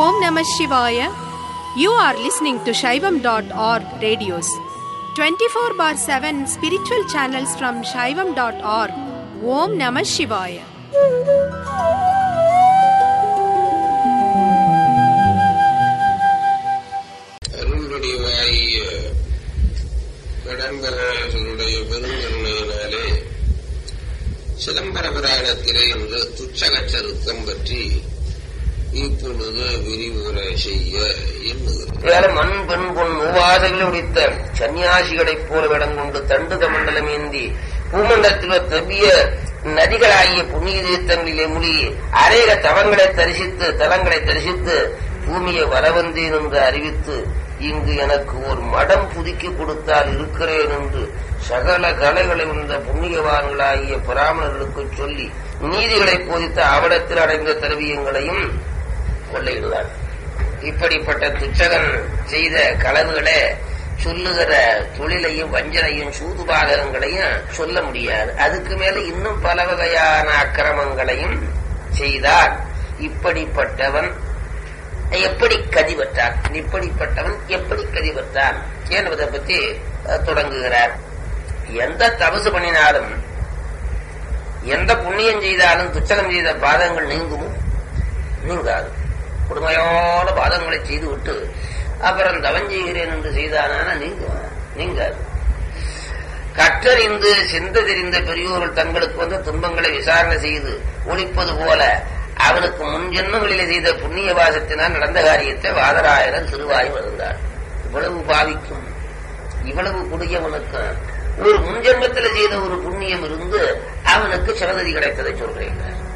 Om Namah Shivaya. You are listening to Shaivam.org radios. 24 bar 7 spiritual channels from Shaivam.org. Om Namah Shivaya. அருளுடையவாகிய கடம்பரனுடைய பெருங்கருணையினாலே சிதம்பர புராணத்திலே இன்று துச்சக சருக்கம் பற்றி இப்பொழுது விரிவுரை செய்ய எண்ணுகிறேன் வேற மண் பெண் பொன் மூவாதைகளை உடித்த சன்னியாசிகளைப் போல விடங்கொண்டு தண்டுக மண்டலம் ஏந்தி பூமண்டலத்தில் தவ்விய நதிகளாகிய புண்ணிய தீர்த்தங்களிலே மூழ்கி அநேக தவங்களை தரிசித்து தலங்களை தரிசித்து பூமியை வரவந்தேன் என்று அறிவித்து இங்கு எனக்கு ஒரு மடம் புதுக்கி கொடுத்தால் இருக்கிறேன் என்று சகல கலைகளை உண்ட புண்ணியவான்களாகிய பிராமணர்களுக்கு சொல்லி நீதிகளை போதித்த அவடத்தில் அடைந்த திரவியங்களையும் கொள்ளையிடுவார் இப்படிப்பட்ட துச்சகன் செய்த களவுகளை சொல்லுகிற தொழிலையும் வஞ்சனையும் சூதுபாதகங்களையும் சொல்ல முடியாது அதுக்கு மேல இன்னும் பல வகையான அக்கிரமங்களையும் செய்தார் இப்படிப்பட்டவன் எப்படி கதி பெற்றான் இப்படிப்பட்டவன் எப்படி கதி பெற்றான் என்பதை பற்றி அஹ், தொடங்குகிறார் எந்த தபசு பண்ணினாலும் எந்த புண்ணியம் செய்தாலும் துச்சகம் செய்த பாதங்கள் நீங்குமோ நீங்காது கொடுமையான பாதங்களை செய்து விட்டு அப்புறம் தவம் செய்கிறேன் என்று செய்தானான நீங்குமா நீங்காது கற்றறிந்து சிந்த தெரிந்த பெரியோர்கள் தங்களுக்கு வந்த துன்பங்களை விசாரணை செய்து ஒழிப்பது போல அவனுக்கு முன் ஜென்மங்களிலே செய்த புண்ணிய வாசத்தினால் நடந்த காரியத்தை வாதராயனர் திருவாய் வந்தார் இவ்வளவு பாவிக்கும் இவ்வளவு குடியவனுக்கு ஒரு முன்ஜென்மத்தில் செய்த ஒரு புண்ணியம் இருந்து அவனுக்கு சிவகதி கிடைத்ததை சொல்றேன்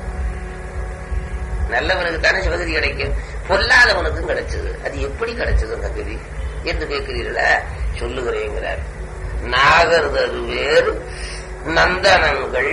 நல்லவனுக்கு தானே சிவகதி கிடைக்கும் பொல்லாதவனுக்கும் கிடைச்சது அது எப்படி கிடைச்சது அந்த கதி என்று கேட்கிறீர்களா சொல்லுகிறேங்கிறார் நாகர் தருவேர் நந்தனங்கள்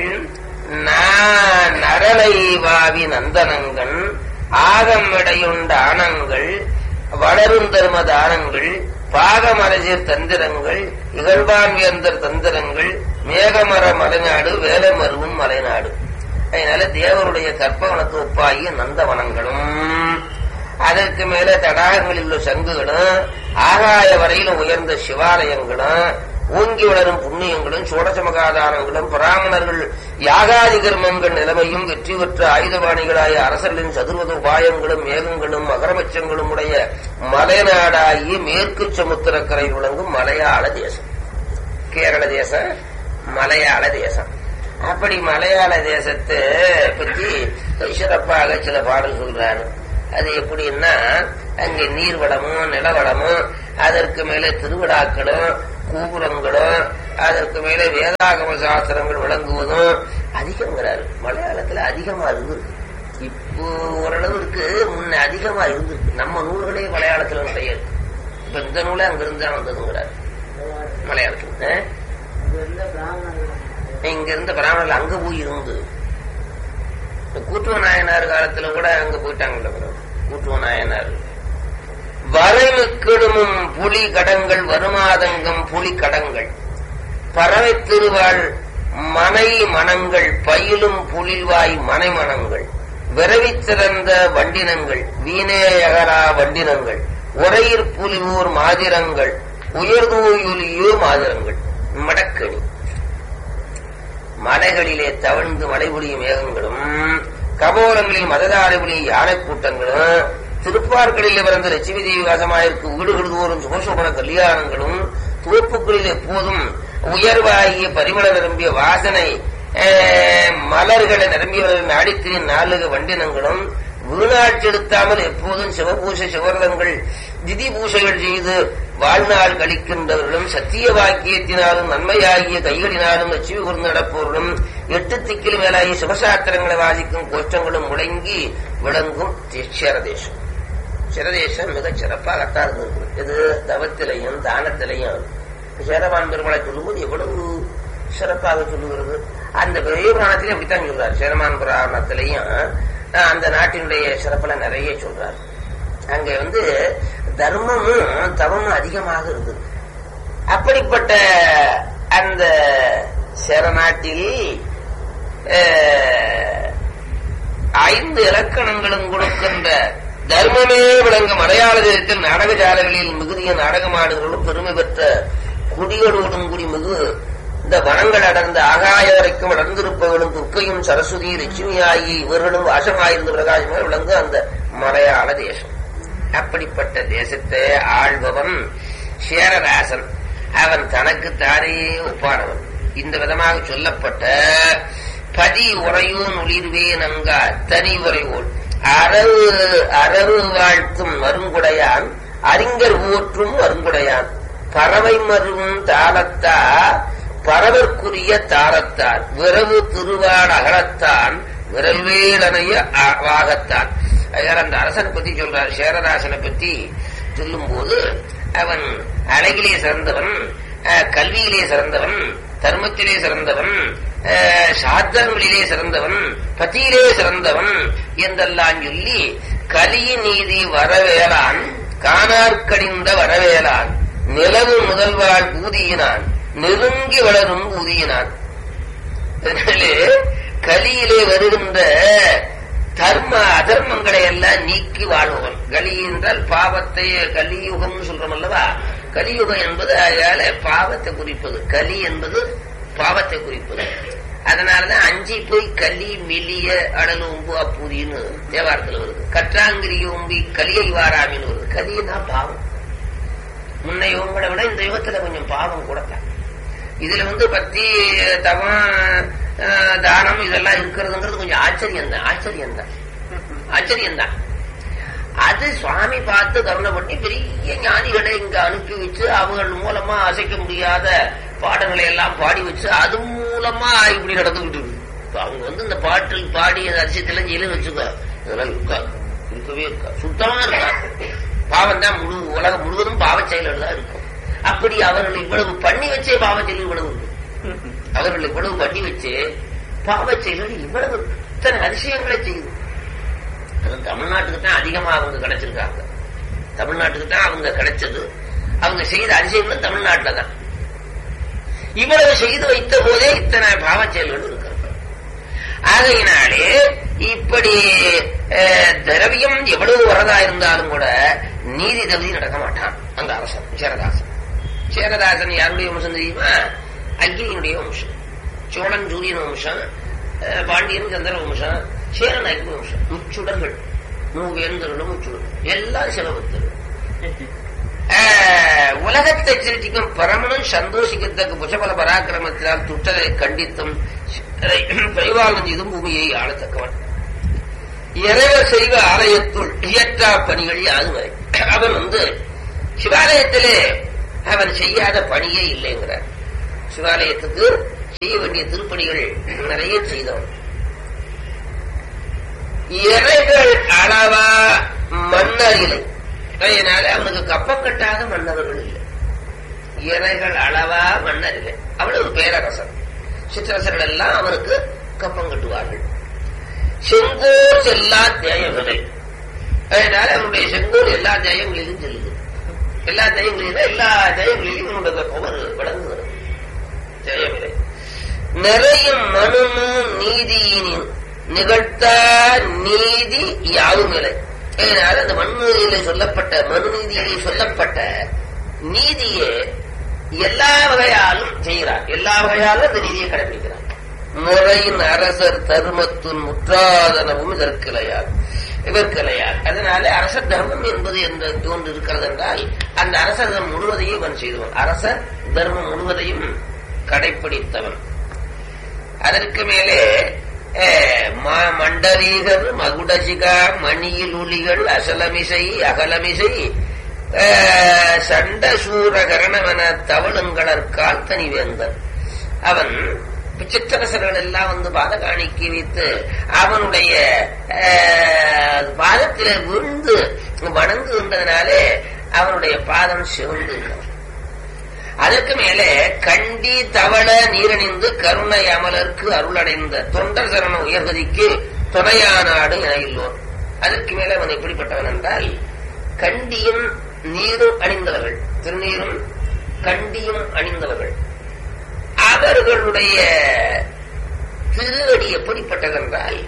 நா- நரலை வாவி நந்தனங்கள் ஆகமிடையுண்ட ஆனங்கள் வளரும் தர்ம தானங்கள் பாகமரஜர் தந்திரங்கள் இகழ்வான் வேந்தர் தந்திரங்கள் மேகமர மலைநாடு வேலமருவும் மலைநாடு அதனால தேவருடைய கற்பவனத்து ஒப்பாகிய நந்தவனங்களும் அதற்கு மேல தடாகங்களில் உள்ள சங்குகளும் ஆகாய வரையிலும் உயர்ந்த சிவாலயங்களும் ஓங்கி வளரும் புண்ணியங்களும் சோடசமகாதாரங்களும் பிராமணர்கள் யாகாதி கர்மங்கள் நிலைமையும் வெற்றி பெற்ற ஆயுதபாணிகளாய அரசர்களின் சதுர்வத உபாயங்களும் மேகங்களும் மகரமச்சங்களும் உடைய மலைநாடாகிய மேற்கு சமுத்திரக்கரையில் விளங்கும் மலையாள தேசம் கேரள தேசம் மலையாள தேசம் அப்படி மலையாள தேசத்தை பற்றி சிறப்பாக சில பாடல் சொல்றாரு அது எப்படின்னா அங்கே நீர்வளமும் நிலவளமும் அதற்கு மேலே திருவிழாக்களும் கூபுரங்களும் அதற்கு மேலே வேதாகம சாஸ்திரங்கள் விளங்குவதும் அதிகங்கிறாரு மலையாளத்துல அதிகமா இருந்திருக்கு இப்போ ஓரளவுக்கு முன்ன அதிகமா இருந்திருக்கு நம்ம நூல்களே மலையாளத்துல நிறைய இருக்கு இப்ப இந்த நூலே அங்கிருந்து தான் வந்ததுங்கிறாரு மலையாளத்துல ஆ? இங்க இருந்த பிராமணர்கள் அங்க போய் இருந்து இந்த கூட்டுவ நாயனார் காலத்துல கூட அங்க போயிட்டாங்கல்ல பிறகு. கூட்டுவ நாயனார் வரைமுக்கிடுமும் புலி கடங்கள் வருமாதங்கம் புலி கடங்கள் பறவை திருவாள் மனை மனங்கள் பயிலும் புலிவாய் மனை மனங்கள் விரவிச் சிறந்த வண்டினங்கள் வீணேயகரா வண்டினங்கள் உரையிற் புலிவூர் மாதிரங்கள் உயர்தூயுலியோ மாதிரங்கள் மடக்கணி மலைகளிலே தவழ்ந்து மழை பொழியும் மேகங்களும் கபோரங்களில் மததாடை பொழியும் யானை கூட்டங்களும் திருப்பார்களில் பிறந்த லட்சுமி தேவி வாசமாயிருக்கு வீடுகள் தோறும் சுபசோபன கல்யாணங்களும் தோப்புகளில் எப்போதும் உயர்வாகிய பரிமள நிரம்பிய வாசனை அஹ், மலர்களை நிரம்பியவர்கள் நாடித்திரின் நாலுக வண்டினங்களும் வீணாட்சி எடுத்தாமல் எப்போதும் சிவபூசை சிவரதங்கள் திதி பூசைகள் செய்து வாழ்நாள் கழிக்கின்றவர்களும் சத்திய வாக்கியத்தினாலும் நன்மையாகிய கைகளினாலும் லட்சுமி கூர்ந்து நடப்பவர்களும் எட்டு திக்கில் மேலாகிய சிவசாத்திரங்களை வாசிக்கும் கோஷ்டங்களும் முடங்கி விளங்கும் சிரதேசம் சிரதேசம் மிகச் சிறப்பாகத்தான் இருந்திருக்கு இது தவத்திலையும் தானத்திலையும் சேரவான் பெருமளை சொல்லும்போது எவ்வளவு சிறப்பாக சொல்லுகிறது அந்த பெரிய புராணத்திலையும் அப்படித்தான் சொல்றாரு சேரமான் புராணத்திலையும் அஹ், அந்த நாட்டினுடைய சிறப்புல நிறைய சொல்றாரு அங்க வந்து தர்மமும் தவமும் அதிகமாக இருந்தது அப்படிப்பட்ட அந்த சேரநாட்டில் அஹ், ஐந்து இலக்கணங்களும் கொடுக்கின்ற தர்மமே விளங்கும் மலையாள தேசத்தில் நாடகசாலைகளில் மிகுதிய நாடகமாடுகளும் பெருமை பெற்ற குடிகளோடும் கூடி மிகு இந்த வனங்கள் அடர்ந்த ஆகாய வரைக்கும் அடர்ந்திருப்பவர்களும் துர்க்கையும் சரஸ்வதி லட்சுமி ஆகி இவர்களும் வாசமாயிருந்த பிரகாசமாக விளங்கும் அந்த மலையாள தேசம் அப்படிப்பட்ட தேசத்தை ஆள்பவன் சேரராசன் அவன் தனக்கு தானே ஒப்பானவன் இந்த விதமாக சொல்லப்பட்ட பதி உறையோன் ஒளிர்வே நங்கா தனி உரைவோள் அரவு அரவு வாழ்த்தும் மருங்குடையான் அறிஞர் ஊற்றும் மருங்குடையான் பறவை மருவும் தாளத்தா பறவர்க்குரிய தாளத்தான் விரவு திருவாள் அகலத்தான் விரல்வேலனைய வாகத்தான் அதனால அந்த அரசனை பத்தி சொல்றார் சேரராசனை பத்தி சொல்லும் போது அவன் அழகிலே சிறந்தவன் அஹ், கல்வியிலே சிறந்தவன் தர்மத்திலே சிறந்தவன் அஹ், சாத்திரங்களிலே சிறந்தவன் பத்தியிலே சிறந்தவன் என்றெல்லாம் சொல்லி கலிய நீதி வரவேலான் காணார்க்கடிந்த வரவேலான் நிலவு முதல்வாள் ஊதியினான் நெருங்கி வளரும் ஊதியினான் அதனாலே கலியிலே வருகின்ற தர்ம அதர்மங்களை எல்லாம் நீக்கி வாழ்பவன் கலி என்றால் பாவத்தை கலியுகம்னு சொல்றோம் அல்லவா கலியுகம் என்பது அதனால பாவத்தை குறிப்பது கலி என்பது பாவத்தை குறிப்பது அதனாலதான் அஞ்சி போய் கலி மெலிய அடல் உம்பு அப்பூதின்னு தேவாரத்தில் வருது கற்றாங்கிரி ஓம்பி கலியை வாராமின்னு வருது கலின்னா பாவம் முன்ன யுகங்களை விட இந்த யுகத்துல கொஞ்சம் பாவம் கூடத்தான் இதுல வந்து பக்தி தவம் அஹ், தானம் இதெல்லாம் இருக்கிறதுங்கிறது கொஞ்சம் ஆச்சரியம் தான் ஆச்சரியம் தான் ஆச்சரியம் தான் அது சுவாமி பார்த்து கருணை பண்ணி பெரிய ஞானிகளை இங்க அனுப்பி வச்சு அவங்கள் மூலமா அசைக்க முடியாத பாடங்களை எல்லாம் பாடி வச்சு அது மூலமா இப்படி நடந்துகிட்டு இருக்கு இப்ப அவங்க வந்து இந்த பாட்டில் பாடி அரிசியத்தெல்லாம் ஜெயிலும் வச்சுக்கோ இதெல்லாம் இருக்காது இருக்கவே இருக்கா சுத்தமா இருக்கா பாவம் தான் முழு உலகம் முழுவதும் பாவச் செயல்கள் தான் இருக்கும் அப்படி அவர்கள் இவ்வளவு பண்ணி வச்சே பாவச் செயல் இவ்வளவு இருக்கு அவர்கள் இவ்வளவு பண்ணி வச்சு பாவச் செயல்கள் இவ்வளவு இத்தனை அதிசயங்களை செய்யுது அது தமிழ்நாட்டுக்கு தான் அதிகமா அவங்க கிடைச்சிருக்காங்க தமிழ்நாட்டுக்கு தான் அவங்க கிடைச்சது அவங்க செய்த அதிசயங்களும் தமிழ்நாட்டுல தான் இவ்வளவு செய்து வைத்த போதே இத்தனை பாவச் செயல்கள் இருக்கிறது ஆகையினாலே இப்படி அஹ், திரவியம் எவ்வளவு வரதா இருந்தாலும் கூட நீதி தகுதி நடக்க மாட்டான் அந்த அரசன் சேரதாசன் சேரதாசன் யாருடைய வம்சம் தெரியுமா அக்னியினுடைய வம்சம் சோழன் சூரியன் வம்சம் அஹ், பாண்டியன் சந்திர வம்சம் சேரன் அக்னி வம்சம் முச்சுடர்கள் மூவேந்தர்களும் முச்சுடர்கள் எல்லாம் சிவபக்தர்கள் ஆஹ், உலகத்தை சிருஷ்டிக்கும் பரமனும் சந்தோஷிக்கத்தக்க புஷபல பராக்கிரமத்தினால் துட்டரை கண்டித்தும் பரிவாளம் செய்தும் பூமியை ஆளத்தக்கவன் இறைவர் செய்வ ஆலயத்துள் இயற்றா பணிகள் யாதுவரை அவன் வந்து சிவாலயத்திலே அவன் செய்யாத பணியே இல்லைங்கிறார் சிவாலயத்துக்கு செய்ய வேண்டிய திருப்பணிகள் நிறைய செய்தவன் இறைகள் அளவா மன்னர் இல்லை அதனால அவனுக்கு கப்பம் கட்டாத மன்னவர்கள் இல்லை இறைகள் அளவா மன்னர் இல்லை அவ்வளவு பேரரசன் சிற்றரசர்கள் எல்லாம் அவனுக்கு கப்பம் கட்டுவார்கள் செங்கோல் செல்லா தேயவில்லை அதனால அவனுடைய செங்கோல் எல்லா தேயங்களிலும் செல்லுது எல்லா தேயங்களிலும் எல்லா தேயங்களிலும் இவனுடைய பவர் விளங்குகிறது தேயவில்லை நிறையும் மனுமும் நீதியினின் நிகழ்த்தா நீதி யாவும் இல்லை அதனால அந்த மண்ணுயிலே சொல்லப்பட்ட மனு நீதியிலே சொல்லப்பட்ட நீதியை எல்லா வகையாலும் செய்கிறார் எல்லா வகையாலும் அந்த நீதியை கடைபிடிக்கிறார் முறையின் அரசர் தர்மத்தின் முற்றாதனவும் இதற்கிளையார் இதற்கிளையார் அதனால அரச தர்மம் என்பது என்ற ஒன்று இருக்கிறது என்றால் அந்த அரச தர்மம் முழுவதையும் இவன் செய்தவன் அரச தர்மம் முழுவதையும் கடைபிடித்தவன் அதற்கு மேலே அஹ், ம- மண்டலீகர் மகுடசிகா மணியில் ஒளிகள் அசலமிசை அகலமிசை அஹ், சண்ட சூர கரணவன தவளுங்களற்கால் தனிவேந்தன் அவன் சித்தரசர்கள் எல்லாம் வந்து பாத காணிக்கை வைத்து அவனுடைய அஹ், பாதத்திலே விழுந்து வணங்குகின்றதுனாலே அவனுடைய பாதம் சிவந்து இருக்கிறது அதற்கு மேலே கண்டி தவள நீரணிந்து கருணை அமலர்க்கு அருளடைந்த தொண்டர் சரண உயர்கதிக்கு துணையானாடு என இல்லோர் அதற்கு மேலே அவன் எப்படிப்பட்டவன் என்றால் கண்டியும் நீரும் அணிந்தவர்கள் திருநீரும் கண்டியும் அணிந்தவர்கள் அவர்களுடைய திருவடி எப்படிப்பட்டது என்றால்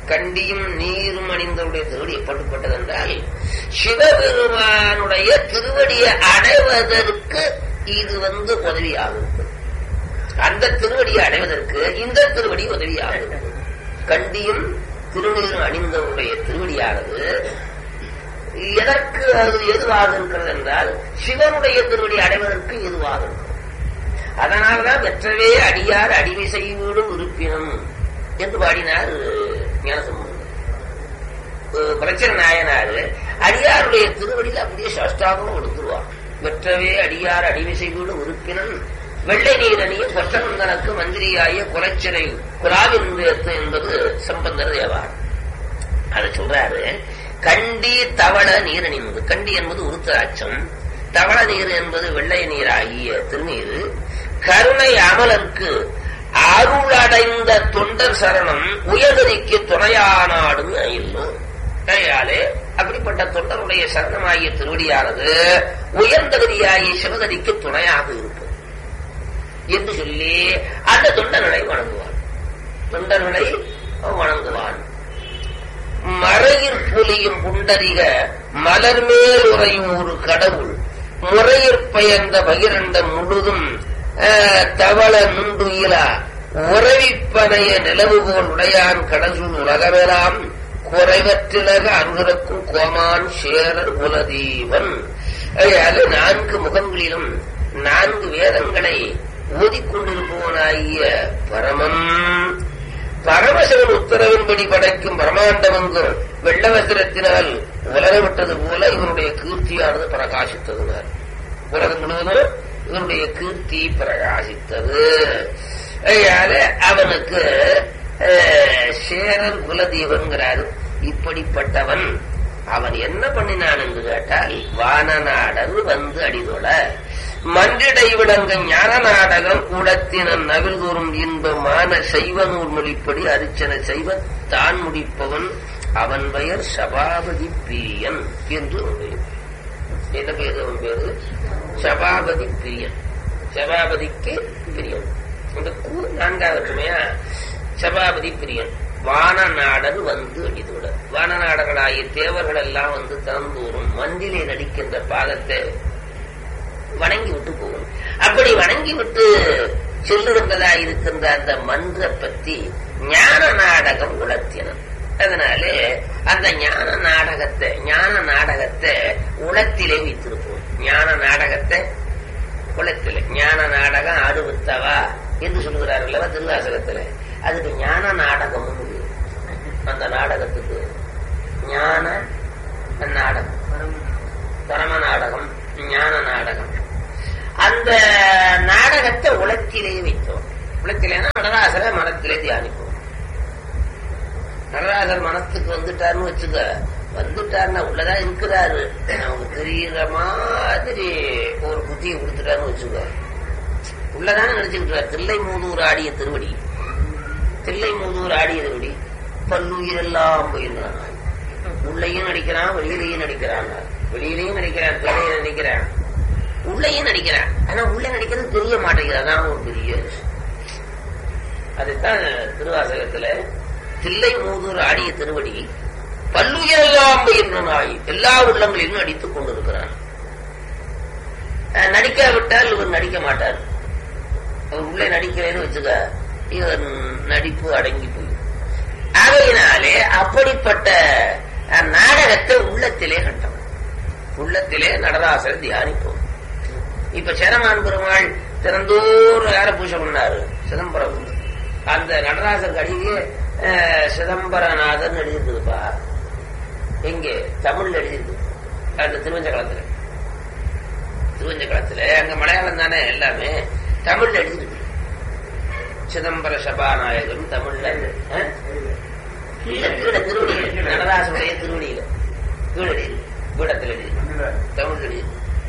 கண்டியும் நீரும் அணிந்தவருடைய திருவடி எப்படிப்பட்டது என்றால் சிவபெருமானுடைய திருவடியை அடைவதற்கு இது வந்து உதவியாகும் அந்த திருவடியை அடைவதற்கு இந்த திருவடி உதவியாகும் கண்டியும் திருநீரும் அணிந்தவருடைய திருவடியானது எதற்கு அது எதுவாக இருக்கிறது என்றால் சிவனுடைய திருவடி அடைவதற்கு எதுவாக இருக்கிறது அதனால்தான் வெற்றவே அடியார் அடிமை செய்வீடும் உறுப்பினம் என்று பாடினார் ஞானசம்பந்தர் பிரச்சனை நாயனார் அடியாருடைய திருவடியில் அப்படியே சாஷ்டாகம் கொடுத்துருவார் வெற்றவே அடியார் அடிமை செய்வீடும் உறுப்பினன் வெள்ளை நீரணிய கொற்றநந்தனுக்கு மந்திரியாய குலச்சிறை குலாவின் என்பது சம்பந்தர் தேவார் அதை சொல்றாரு கண்டி தவள நீரணிந்து கண்டி என்பது உருத்தராட்சம் தவள நீர் என்பது வெள்ளை நீர் ஆகிய திருநீர் கருணை அமலர்க்கு அருளடைந்த தொண்டர் சரணம் உயர்கதிக்கு துணையானாடும் இல்லும் கையாலே அப்படிப்பட்ட தொண்டருடைய சரணமாகிய திருவடியானது உயர்ந்தகதியாகிய சிவகதிக்கு துணையாக இருப்பது என்று சொல்லி அந்த தொண்டர்களை வணங்குவான் தொண்டர்களை வணங்குவான் மறையிற் புலியும் புண்டரிக மலர் மேல் உறையும் ஒரு கடவுள் முறையிற் பயந்த பகிரண்ட முழுதும் தவள நுண்டுயிலா உறவிப்பனைய நிலவு போல் உடையான் கடவுள் உலகமெல்லாம் குறைவற்றிலக அருகிறக்கும் கோமான் சேரர் குலதீவன் அது நான்கு முகங்களிலும் நான்கு வேதங்களை ஓதிக்கொண்டிருப்பவனாகிய பரமன் பரமசிவன் உத்தரவின்படி படைக்கும் பிரமாண்டமெங்கும் வெள்ளவசிரத்தினால் உலகவிட்டது போல இவனுடைய கீர்த்தியானது பிரகாசித்ததுனார் உலகம் முழுவதும் இவனுடைய கீர்த்தி பிரகாசித்தது அதனால அவனுக்கு சேரர் குலதீவன்கிறார் இப்படிப்பட்டவன் அவன் என்ன பண்ணினான் என்று கேட்டால் வானநாடர் வந்து அடிதொட மன்றிடை விளங்க ஞான நாடகம் கூடத்தினன் நவில் தோறும் இன்பமான செய்வ நூல் மொழிப்படி அரிச்சன செய்வ தான் முடிப்பவன் அவன் பெயர் சபாபதி பிரியன் என்று என்ன பேரு அவன் பேரு சபாபதி பிரியன் சபாபதிக்கு பிரியன் இந்த கூ நான்காவதுமையா சபாபதி பிரியன் வான நாடர் வந்து அடிதுவிட வான நாடர்களாகிய தேவர்கள் எல்லாம் வந்து திறந்தோறும் மந்திலே நடிக்கின்ற பாதத்தை வணங்கி விட்டு போகும் அப்படி வணங்கி விட்டு செல்லுகின்றதா இருக்கின்ற அந்த மன்ற பத்தி ஞான நாடகம் உலர்த்தினன் அதனாலே அந்த ஞான நாடகத்தை ஞான நாடகத்தை உளத்திலே வைத்திருப்போம் ஞான நாடகத்தை குளத்திலே ஞான நாடகம் ஆடுவித்தவா என்று சொல்லுகிறார்கள் திருவாசகத்துல அதுக்கு ஞான நாடகம் அந்த நாடகத்துக்கு ஞான நாடகம் பரம நாடகம் ஞான நாடகம் அந்த நாடகத்தை உலத்திலே வைத்தோம் உலத்திலேனா நடராசரை மனத்திலே தியானிப்போம் நடராசர் மனத்துக்கு வந்துட்டாருன்னு வச்சுக்க வந்துட்டாருன்னா உள்ளதான் இருக்கிறாரு அவங்க தெரியுற மாதிரி ஒரு புத்தியை கொடுத்துட்டாருன்னு வச்சுக்க உள்ளதானே நினைச்சுக்கிட்டார் தில்லை மூதூர் ஆடிய திருவடி தில்லை மூதூர் ஆடிய திருவடி பல்லுயிரெல்லாம் போயிருந்தான் உள்ளையும் நடிக்கிறான் வெளியிலையும் நடிக்கிறான் வெளியிலையும் நடிக்கிறான் தில்லையும் நடிக்கிறான் உள்ளையும் நடிக்கிறான் ஆனா உள்ள நடிக்கிறது தெரிய மாட்டேங்குது அதான் ஒரு பெரிய அதுதான் திருவாசகத்துல தில்லை மூதூர் ஆடிய திருவடி பல்லுயிரெல்லாம் பயிர்ந்த நாய் எல்லா உள்ளங்களிலும் நடித்துக் கொண்டிருக்கிறான் நடிக்காவிட்டால் இவர் நடிக்க மாட்டார் அவர் உள்ளே நடிக்கிறேன்னு வச்சுக்க இவர் நடிப்பு அடங்கி போய் ஆகையினாலே அப்படிப்பட்ட நாடகத்தை உள்ளத்திலே கண்டவன் உள்ளத்திலே நடராசர் தியானிப்போம் இப்ப சேரமான் பெருமாள் திறந்தோர் யார பூஜை பண்ணாரு சிதம்பரம் அந்த நடராசர் அடியே சிதம்பரநாதன் எழுதியிருக்குதுப்பா எங்கே தமிழ்ல எழுதியிருக்கு அந்த திருவஞ்ச களத்துல திருவஞ்ச களத்துல அங்க மலையாளம் தானே எல்லாமே தமிழ்ல எழுதியிருக்கு சிதம்பர சபாநாயகன் தமிழ்ல கீழே திருவடியில் நடராசனுடைய திருவடியில கீழடி பீடத்தில் எழுதி தமிழ் எழுதி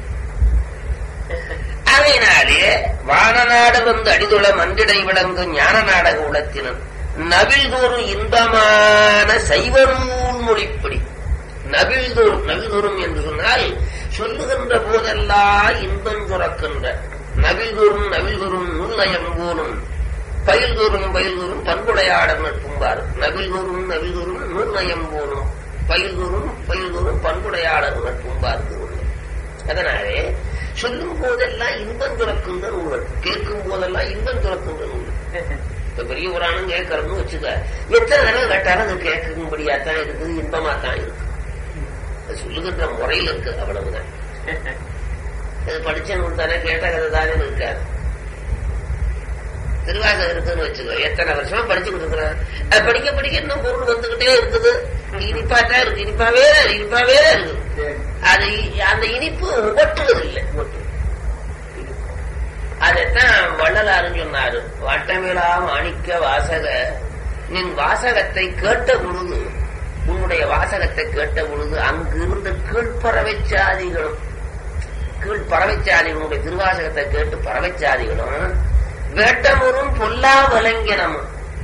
அதையினாலே வானநாடு வந்து அடிதுள மன்றிடை விளங்கும் ஞான நாடக உலத்தினன் நவில்தோறும் இன்பமான சைவநூல் மொழிப்படி நவில்தோறும் நவில்தோறும் என்று சொன்னால் சொல்லுகின்ற போதெல்லாம் இன்பம் சுரக்கின்ற நவில்தோறும் நவில்தோறும் நூல்நயம் போலும் பயில் தூரும் பயில் தூரும் பண்புடையாடர் நட்பும்பார் நவில் தூரும் நவில் தூரும் நூர்நயம் போனும் பயில் தூரும் பயில் தூரும் பண்புடையாடர் நட்பும்பார் அதனாலே சொல்லும் போதெல்லாம் இன்பம் துறக்கின்ற நூல்கள் கேட்கும் போதெல்லாம் இன்பம் துறக்கின்ற நூல் இப்ப பெரிய புராணம் கேட்கறதுன்னு வச்சுக்க எத்தனை தடவை கேட்டாலும் அது கேட்கும்படியாத்தான் இருக்குது இன்பமா தான் இருக்கு அது சொல்லுகின்ற முறையில் இருக்கு அவ்வளவுதான் அது படிச்ச நூல் தானே கேட்ட கதை தானே இருக்காது திருவாசகம் இருக்குன்னு வச்சுக்கோ எத்தனை வருஷமா படிச்சுக்கிட்டு இருக்கிறேன் அது படிக்க படிக்க இன்னும் பொருள் வந்துகிட்டே இருக்குது இனிப்பா தான் இருக்கு இனிப்பாவே தான் இருக்கு, இனிப்பாவே தான் இருக்கு அது இ- அந்த இனிப்பு ஒட்டுவது இல்லை ஒட்டு அதைத்தான் வள்ளலாருன்னு சொன்னாரு வட்டமிழா மாணிக்க வாசக நின் வாசகத்தை கேட்ட பொழுது உன்னுடைய வாசகத்தை கேட்ட பொழுது அங்கிருந்த கீழ்ப்பறவை சாதிகளும் கீழ்ப்பறவைச்சாதிகளுடைய திருவாசகத்தை கேட்டு பறவைச்சாதிகளும் வேட்டமுறும் பொல்லா விலங்கினமும்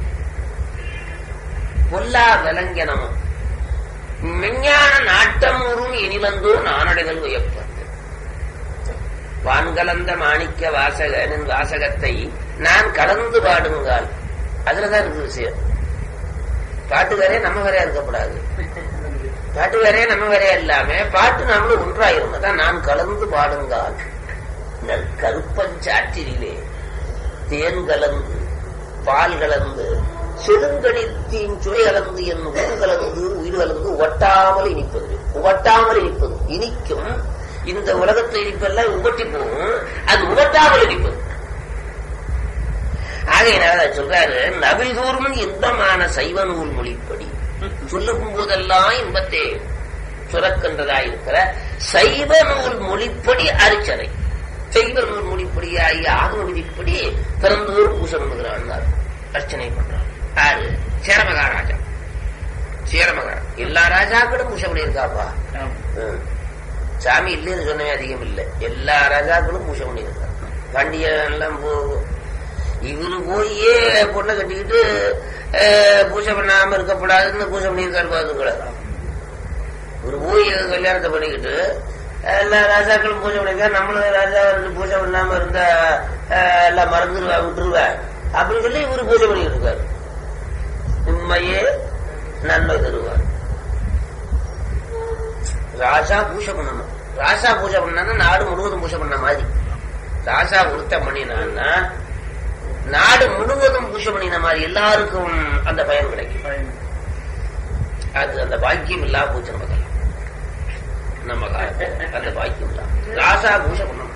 பொல்லா விலங்கினமும் மெஞ்ஞான நாட்டமுறும் இனிலந்தோ நானடைதல் உயப்பது வான்கலந்த மாணிக்க வாசகனின் வாசகத்தை நான் கலந்து பாடுங்கால் அதுலதான் இருக்கு விஷயம் பாட்டு வேறே நம்ம வேறையா இருக்கக்கூடாது பாட்டு வேறையா நம்ம வேறையா இல்லாம பாட்டு நம்மளும் ஒன்றாயிரும் அதான் நான் கலந்து பாடுங்கால் நல் கருப்பஞ்சாற்றிலே தேன் கலந்து பால் கலந்து செடுங்கணித்தின் சுவை கலந்து என் உயிர் கலந்து உயிர் கலந்து ஒட்டாமல் இனிப்பது ஒட்டாமல் இனிப்பது இனிக்கும் இந்த உலகத்தை இனிப்பெல்லாம் உகட்டி போகும் அது உகட்டாமல் இனிப்பது ஆகையினால அதை சொல்றாரு நபிதூர்மன் இன்பமான சைவ நூல் மொழிப்படி சொல்லும் போதெல்லாம் இன்பத்தை சுரக்கின்றதா இருக்கிற சைவ நூல் மொழிப்படி அரிச்சனை சைவ நூல் மொழிப்படி ஆகிய ஆகம விதிப்படி பிறந்தோர் பூசை பண்ணுகிறான் அர்ச்சனை பண்றான் யாரு சேரமகா ராஜா சேரமகா எல்லா ராஜாக்களும் பூசை பண்ணியிருக்காப்பா ம். சாமி இல்லைன்னு சொன்னவே அதிகம் இல்லை எல்லா ராஜாக்களும் பூசை பண்ணியிருக்காங்க பாண்டியன் எல்லாம் போ இவரு போயே பொண்ணை கட்டிக்கிட்டு அஹ், பூஜை பண்ணாம இருக்கக்கூடாதுன்னு பூஜை பண்ணியிருக்காரு பாத்துங்களேன் இவரு போய் கல்யாணத்தை பண்ணிக்கிட்டு எல்லா ராஜாக்களும் பூஜை பண்ணிருக்கா நம்மளும் ராஜா வந்து பூஜை பண்ணாம இருந்தா அஹ், எல்லாம் மறந்துடுவா விட்டுருவா அப்படின்னு சொல்லி இவரு பூஜை பண்ணிக்கிட்டு இருக்காரு உண்மையே நன்மை தருவார் ராஜா பூஜை பண்ணணும் ராஜா பூஜை பண்ணா நாடு முழுவதும் பூஜை பண்ண மாதிரி ராஜா ஒருத்தம் பண்ணினான்னா நாடு முழுவதும் பூஜை பண்ணின மாதிரி எல்லாருக்கும் அந்த பயன் கிடைக்கும் அது அந்த பாக்கியம் இல்லா பூஜை நமக்கு நம்ம காலத்துல அந்த பாக்கியம் இல்லா ராசா பூஜை பண்ணணும்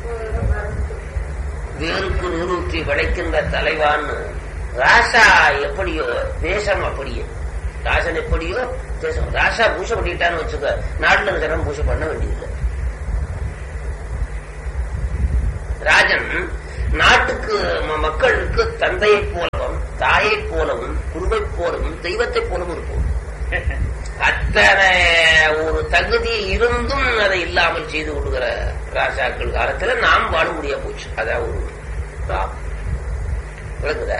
வேருக்கு நிறுத்தி படைக்கின்ற தலைவான்னு ராசா எப்படியோ தேசம் அப்படியே ராசன் எப்படியோ தேசம் ராசா பூஜை பண்ணிட்டான்னு வச்சுக்க நாட்டுல இருக்கிற பூஜை பண்ண வேண்டியதில்லை ராஜன் நாட்டுக்கு ம- மக்களுக்கு தந்தையைப் போலவும் தாயைப் போலவும் குருவைப் போலவும் தெய்வத்தைப் போலவும் இருப்போம் அத்தனை ஒரு தகுதி இருந்தும் அதை இல்லாமல் செய்து கொள்கிற ராஜாக்கள் காலத்துல நாம் வாழ முடிய போச்சு அதான் ஒரு பாவம். விளங்குதா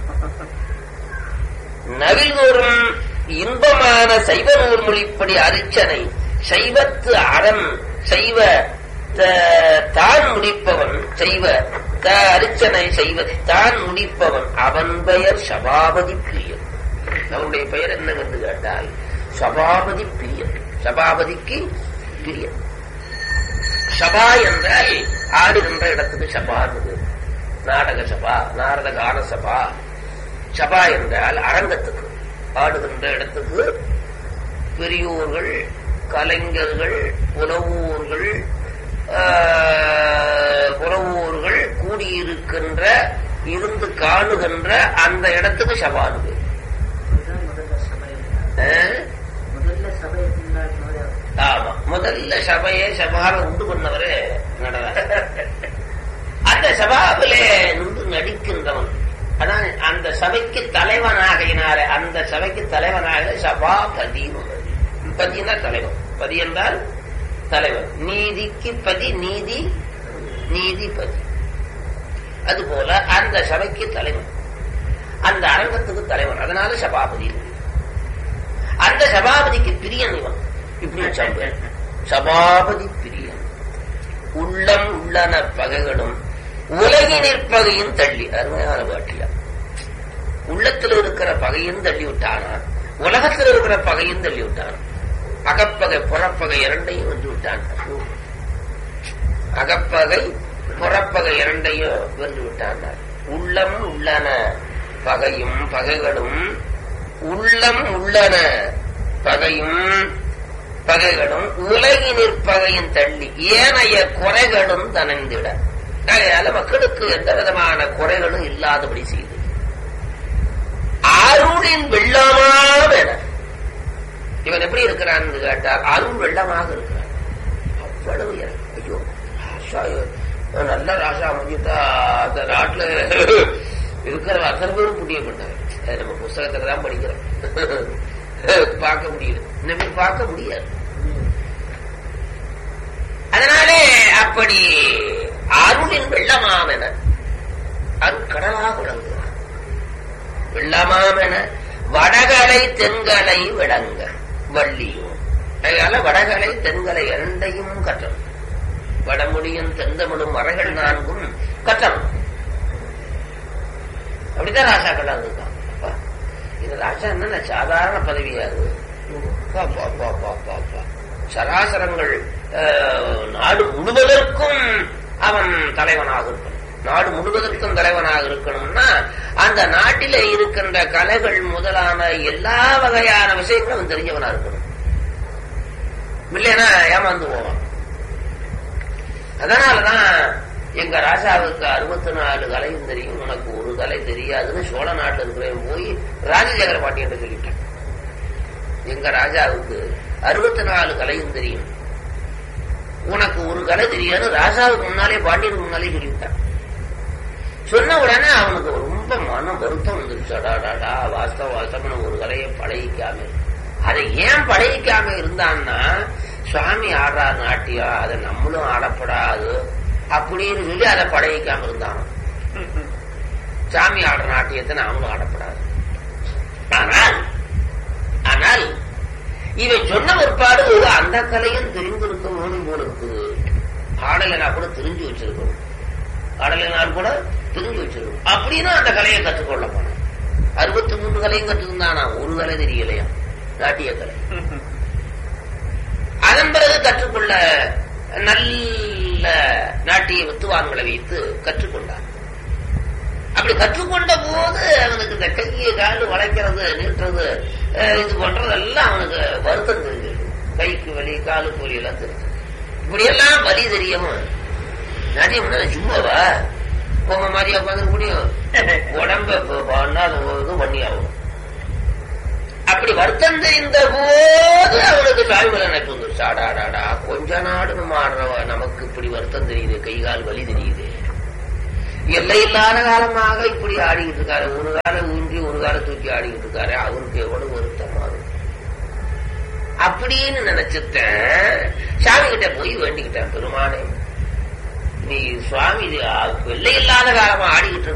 நவில்தோறும் இன்பமான சைவ நூல் மொழிப்படி அரிச்சனை சைவத்து அறம் செய்வ த- தான் முடிப்பவன் செய்வ த அரிச்சனை செய்வ தான் முடிப்பவன் அவன் பெயர் சபாபதி பிரியன் அவனுடைய பெயர் என்னவென்று கேட்டால் சபாபதி பிரியன் சபாபதிக்கு பிரியன் சபா என்றால் ஆடுகின்ற இடத்துக்கு சபா நாடக சபா நாரத கான சபா சபா என்றால் அரங்கத்துக்கு ஆடுகின்ற இடத்துக்கு பெரியோர்கள் கலைஞர்கள் புலவோர்கள் ஆஹ், புலவோர்கள் கூடியிருக்கின்ற இருந்து காணுகின்ற அந்த இடத்துக்கு சபானு பேர். ஆஹ்? ஆமா முதல்ல சபையை சபால உண்டு பண்ணவரே நடராஜர் அந்த சபாவிலே நின்று நடிக்கின்றவன் அதான் அந்த சபைக்கு தலைவனாகினார அந்த சபைக்கு தலைவனாக சபாபதி பதினா தலைவன் பதி என்றால் தலைவன் நீதிக்கு பதி நீதி நீதிபதி அதுபோல அந்த சபைக்கு தலைவன் அந்த அரங்கத்துக்கு தலைவன் அதனால சபாபதி அந்த சபாபதிக்கு பிரியன் இவன் இப்படி சொல்றேன் சபாபதி பிரியன் உள்ளம் உள்ளன பகைகளும் உலகி நிற்பகையும் தள்ளி அருமையான பாட்டியா உள்ளத்துல இருக்கிற பகையும் தள்ளி விட்டானா உலகத்துல இருக்கிற பகையும் தள்ளி விட்டான் அகப்பகை புறப்பகை இரண்டையும் வென்று விட்டான் அகப்பகை புறப்பகை இரண்டையும் வென்று விட்டான் உள்ளம் உள்ளன பகையும் பகைகளும் உள்ளம் உள்ளன பகையும் பகைகளும் உலகினிற் பகையும் தள்ளி ஏனைய குறைகளும் தனந்திட அதனால மக்களுக்கு எந்த விதமான குறைகளும் இல்லாதபடி செய்து அருளின் வெள்ளமாக இவன் எப்படி இருக்கிறான்னு கேட்டால் அருள் வெள்ளமாக இருக்கிறான் அவ்வளவு இறக்கம். ஐயோ ராசா நல்ல ராசா அமைஞ்சுட்டா அந்த நாட்டுல இருக்கிற அத்தனை பேரும் புண்ணியப்பட்டாங்க அது நம்ம புஸ்தகத்துல தான் படிக்கிறோம் பார்க்க முடியல இனிமே பார்க்க முடியாது அதனாலே அப்படி அருளின் வெள்ளமாமென அருள் கடலாக விளங்குகிறான் வெள்ளமாமென வடகலை தென்கலை விளங்க வள்ளியும் அதனால வடகலை தென்கலை இரண்டையும் கற்றணும் வடமொழியும் தென்தமிழும் மறைகள் நான்கும் கற்றணும் அப்படிதான் ராஜாக்கள் இருக்கான் அப்பா, இது ராஜா என்ன சாதாரண பதவியாது அப்பா, அப்பா, அப்பா, அப்பா, அப்பா, அப்பா. சராசரங்கள் அஹ், நாடு முழுவதற்கும் அவன் தலைவனாக இருக்கணும் நாடு முழுவதற்கும் தலைவனாக இருக்கணும்னா அந்த நாட்டிலே இருக்கின்ற கலைகள் முதலான எல்லா வகையான விஷயங்களும் அவன் தெரிஞ்சவனா இருக்கணும் இல்லைன்னா ஏமாந்து போவான் அதனாலதான் எங்க ராஜாவுக்கு அறுபத்தி நாலு கலையும் தெரியும் உனக்கு ஒரு கலை தெரியாதுன்னு சோழ நாட்டுல இருக்கிறவன் போய் ராஜசேகர பாண்டியன் சொல்லிட்டான் எங்க ராஜாவுக்கு அறுபத்தி நாலு கலையும் தெரியும் உனக்கு ஒரு கலை தெரியாது ராஜாவுக்கு முன்னாலே பாண்டியனுக்கு முன்னாலே சொல்லிவிட்டான் சொன்ன உடனே அவனுக்கு ரொம்ப மன வருத்தம் வந்துருச்சு அடாடாடா வாஸ்தவ வாஸ்தவன ஒரு கலையை பழகிக்காம இரு. அதை ஏன் பழகிக்காம இருந்தான்னா சுவாமி ஆடுறார் நாட்டியம் அதை நம்மளும் ஆடப்படாது அப்படின்னு சொல்லி அதை பழகிக்காம இருந்தான் சாமி ஆடுற நாட்டியத்தை நாமளும் ஆடப்படாது ஆனால் ஆனால் இவன் சொன்ன பிற்பாடு அந்த கலையும் தெரிந்திருக்க வேணும் போல இருக்குது ஆடலைனா கூட தெரிஞ்சு வச்சிருக்கணும் ஆடலைனால் கூட தெரிஞ்சு வச்சிருக்கணும் அப்படின்னு அந்த கலையை கற்றுக்கொள்ள போனான் அறுபத்தி மூன்று கலையும் கற்றுருந்தானா ஒரு கலை தெரியலையா நாட்டிய கலை அதன் பிறகு கற்றுக்கொள்ள நல்ல நாட்டிய வித்துவான்களை வைத்து கற்றுக்கொண்டான் அப்படி கற்றுக்கொண்ட போது அவனுக்கு இந்த கையை காலு வளைக்கிறது நீட்டுறது அஹ், இது பண்றதெல்லாம் அவனுக்கு வருத்தம் தெரிஞ்சது கைக்கு வலி காலுக்கு வலி எல்லாம் தெரிஞ்சது இப்படியெல்லாம் வலி தெரியவும் நாட்டியம் சும்மாவா உங்க மாதிரியா உட்காந்து முடியும் உடம்ப இப்ப பண்ணாத போது பண்ணி ஆகணும் அப்படி வருத்தம் தெரிந்த போது அவனுக்கு சாய்மலை நினைப்பு வந்துருச்சு ஆடாடாடா கொஞ்ச நாடு நம்ம ஆடுறவ நமக்கு இப்படி வருத்தம் தெரியுது கை கால் வலி தெரியுது எல்லை இல்லாத காலமாக இப்படி ஆடிக்கிட்டு இருக்காரு ஒரு காலம் ஊன்றி ஒரு காலம் தூக்கி ஆடிக்கிட்டு இருக்காரு அவருக்கு எவ்வளவு வருத்தமா இருக்கும் அப்படின்னு நினைச்சிட்டேன் சாமி கிட்ட போய் வேண்டிக்கிட்டேன் பெருமானே நீ சுவாமி இது, ஆ, எல்லை இல்லாத காலமா ஆடிக்கிட்டு